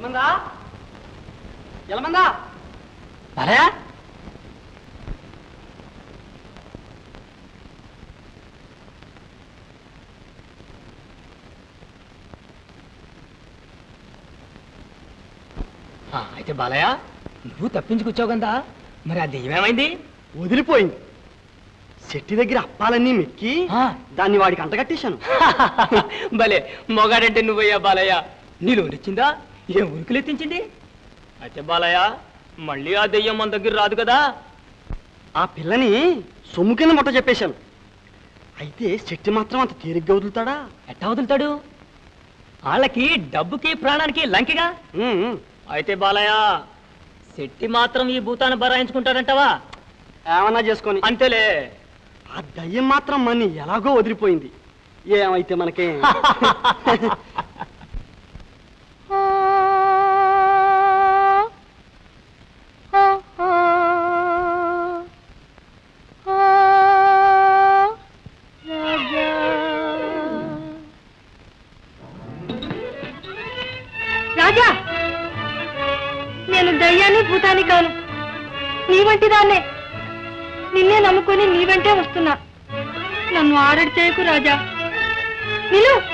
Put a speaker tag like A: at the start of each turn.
A: ఎలమందా ఎలమందా
B: బాలయ్య ఆ, అయితే బాలయ్య నువ్వు తప్పించుకొచ్చావు కదా మరి ఆ దెయ్యం ఏమైంది
A: వదిలిపోయింది చెట్టు దగ్గర అప్పాలన్నీ మెక్కి
B: ఆ.
A: దాన్ని వాడికి అంటగట్టేశాను
B: భలే మొగాడంటే నువ్వయ్యా బాలయ్య నీలో నచ్చిందా ఏం ఉరుకులెత్తించింది అయితే బాలయ్య మళ్ళీ ఆ దెయ్యం మన దగ్గర రాదు కదా
A: ఆ పిల్లని సొమ్ము కింద ముట్ట చెప్పేశాను అయితే చెట్టు మాత్రం అంత తేలిగ్గా వదులుతాడా
B: ఎట్టా వదులుతాడు వాళ్ళకి డబ్బుకి ప్రాణానికి లంకిగా
A: ఉమ్, ఉమ్.
B: అయితే బాలయ్య శెట్టి మాత్రం ఈ భూతాన్ని బరాయించుకుంటాడంటావా
A: ఏమన్నా చేసుకొని
B: అంతేలే
A: ఆ దయ్యం మాత్రం మన్ని ఎలాగో వదిలిపోయింది ఏమైతే మనకే
C: రాజా నేను దయ్యాన్ని భూతాన్ని కాను నీ వంటి దాన్నే నిన్నే నమ్ముకొని నీ వెంటే వస్తున్నా నన్ను ఆరడి చేయకు రాజా నిలు